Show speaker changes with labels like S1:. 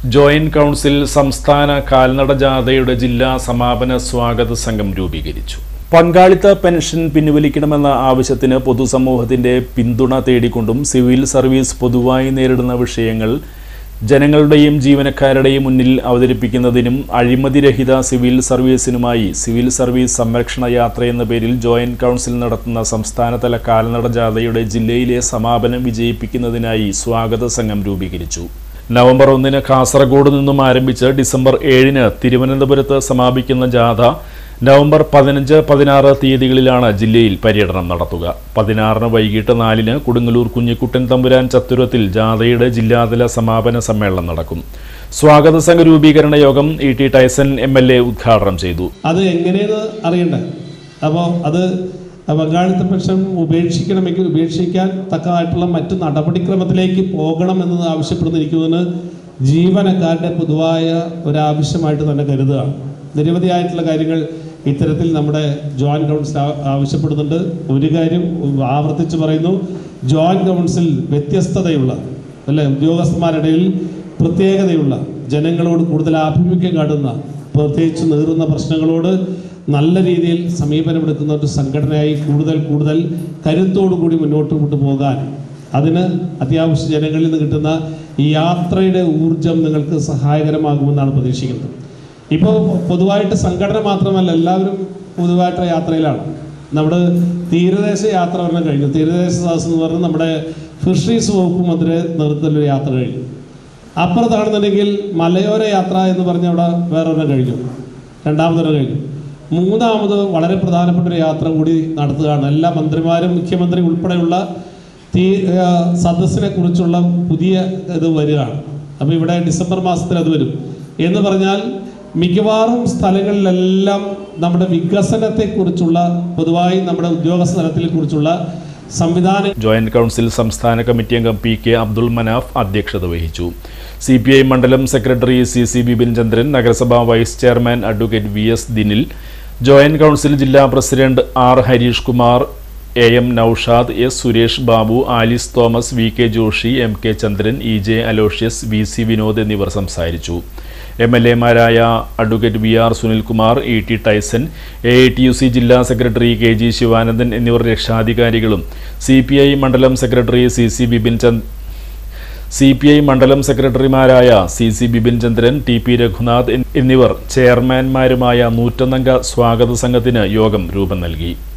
S1: joint council സംസ്ഥാന കാൽനട ജാഥയുടെ ജില്ലാ സമാപന സ്വാഗത സംഘം രൂപീകരിച്ചു പങ്കാളിത്ത പെൻഷൻ പിൻവലിക്കണമെന്ന ആവശ്യത്തിന് പൊതുസമൂഹത്തിന്റെ പിന്തുണ തേടിക്കൊണ്ടും സിവിൽ സർവീസ് പൊതുവായി നേരിടുന്ന വിഷയങ്ങൾ ജനങ്ങളുടെയും ജീവനക്കാരുടെയും മുന്നിൽ അവതരിപ്പിക്കുന്നതിനും അഴിമതിരഹിത സിവിൽ സർവീസിനുമായി സിവിൽ സർവീസ് സംരക്ഷണ യാത്ര എന്ന പേരിൽ ജോയിന്റ് കൗൺസിൽ നടത്തുന്ന സംസ്ഥാനതല കാൽനട ജാഥയുടെ ജില്ലയിലെ സമാപനം വിജയിപ്പിക്കുന്നതിനായി സ്വാഗത സംഘം രൂപീകരിച്ചു നവംബർ ഒന്നിന് കാസർഗോഡ് നിന്നും ആരംഭിച്ച് ഡിസംബർ ഏഴിന് തിരുവനന്തപുരത്ത് സമാപിക്കുന്ന ജാഥ നവംബർ പതിനഞ്ച് പതിനാറ് തീയതികളിലാണ് ജില്ലയിൽ പര്യടനം നടത്തുക പതിനാറിന് വൈകിട്ട് നാലിന് കൊടുങ്ങല്ലൂർ കുഞ്ഞിക്കുട്ടൻ തമ്പുരാൻ ചത്തുരത്തിൽ ജാഥയുടെ ജില്ലാതല സമാപന സമ്മേളനം നടക്കും സ്വാഗത സംഘ രൂപീകരണ യോഗം E T Tyson M L A ഉദ്ഘാടനം ചെയ്തു
S2: അത് എങ്ങനെയെന്ന് അറിയണ്ടേ അപ്പോൾ അത് പങ്കാളിത്ത പെൻഷൻ ഉപേക്ഷിക്കണമെങ്കിൽ ഉപേക്ഷിക്കാൻ തക്കതായിട്ടുള്ള മറ്റ് നടപടിക്രമത്തിലേക്ക് പോകണം എന്ന് ആവശ്യപ്പെടുന്നിരിക്കുന്നതിന് ജീവനക്കാരുടെ പൊതുവായ ഒരാവശ്യമായിട്ട് തന്നെ കരുതുകയാണ് നിരവധിയായിട്ടുള്ള കാര്യങ്ങൾ ഇത്തരത്തിൽ നമ്മുടെ ജോയിന്റ് കൗൺസിൽ ആ- ആവശ്യപ്പെടുന്നുണ്ട് ഒരു കാര്യം ആവർത്തിച്ച് പറയുന്നു ജോയിന്റ് കൗൺസിൽ വ്യത്യസ്തതയുള്ള അല്ലെ ഉദ്യോഗസ്ഥന്മാരുടെ ഇടയിൽ പ്രത്യേകതയുള്ള ജനങ്ങളോട് കൂടുതൽ ആഭിമുഖ്യം കാട്ടുന്ന പ്രത്യേകിച്ച് നേറുന്ന പ്രശ്നങ്ങളോട് നല്ല രീതിയിൽ സമീപനമെടുക്കുന്ന ഒരു സംഘടനയായി കൂടുതൽ കൂടുതൽ കരുത്തോടു കൂടി മുന്നോട്ട് കൊണ്ടുപോകാൻ അതിന് അത്യാവശ്യ ജനങ്ങളിൽ നിന്ന് കിട്ടുന്ന ഈ യാത്രയുടെ ഊർജം നിങ്ങൾക്ക് സഹായകരമാകുമെന്നാണ് പ്രതീക്ഷിക്കുന്നത് ഇപ്പോൾ പൊതുവായിട്ട് സംഘടന മാത്രമല്ല എല്ലാവരും പൊതുവായിട്ടുള്ള യാത്രയിലാണ് നമ്മുടെ തീരദേശ യാത്ര പറഞ്ഞാൽ കഴിഞ്ഞു തീരദേശ സദസ് എന്ന് പറഞ്ഞാൽ നമ്മുടെ ഫിഷറീസ് വകുപ്പ് മന്ത്രി നേതൃത്വത്തിലൊരു യാത്ര കഴിഞ്ഞു അപ്പുറത്താണെന്നുണ്ടെങ്കിൽ മലയോര യാത്ര എന്ന് പറഞ്ഞ അവിടെ വേറൊരെണ്ണം കഴിഞ്ഞു രണ്ടാമതൊരെണ്ണം കഴിഞ്ഞു മൂന്നാമത് വളരെ പ്രധാനപ്പെട്ട ഒരു യാത്ര കൂടി നടത്തുകയാണ് എല്ലാ മന്ത്രിമാരും മുഖ്യമന്ത്രി ഉൾപ്പെടെയുള്ള തീ ആ, സദസ്സിനെ കുറിച്ചുള്ള പുതിയ ഇത് വരികയാണ് അപ്പോൾ ഇവിടെ ഡിസംബർ മാസത്തിൽ അത് വരും എന്ന് പറഞ്ഞാൽ മിക്കവാറും സ്ഥലങ്ങളിലെല്ലാം നമ്മുടെ വികസനത്തെക്കുറിച്ചുള്ള പൊതുവായി നമ്മുടെ ഉദ്യോഗസ്ഥ തലത്തിനെ കുറിച്ചുള്ള സംവിധാനം
S1: ജോയിന്റ് കൗൺസിൽ സംസ്ഥാന കമ്മിറ്റി അംഗം പി കെ അബ്ദുൾ മനാഫ് അധ്യക്ഷത വഹിച്ചു സി പി ഐ മണ്ഡലം secretary C C Bipin Chandran നഗരസഭാ vice chairman advocate V S Dinil joint council ജില്ലാ president R Harish Kumar A M Noushad S Suresh Babu Alice Thomas V K Joshy M K Chandran E J Aloysius V C Vinod എന്നിവർ സംസാരിച്ചു M L എമാരായ advocate V R Sunilkumar E T Tyson A I T U C ജില്ലാ secretary K G Sivanandan എന്നിവർ രക്ഷാധികാരികളും C P I മണ്ഡലം secretary C C Bipin Chand C P I മണ്ഡലം സെക്രട്ടറിമാരായ C C Bipin Chandran T P Raghunath എന്നിവർ ചെയർമാൻമാരുമായ നൂറ്റൊന്നംഗ സ്വാഗത സംഘത്തിന് യോഗം രൂപം നൽകി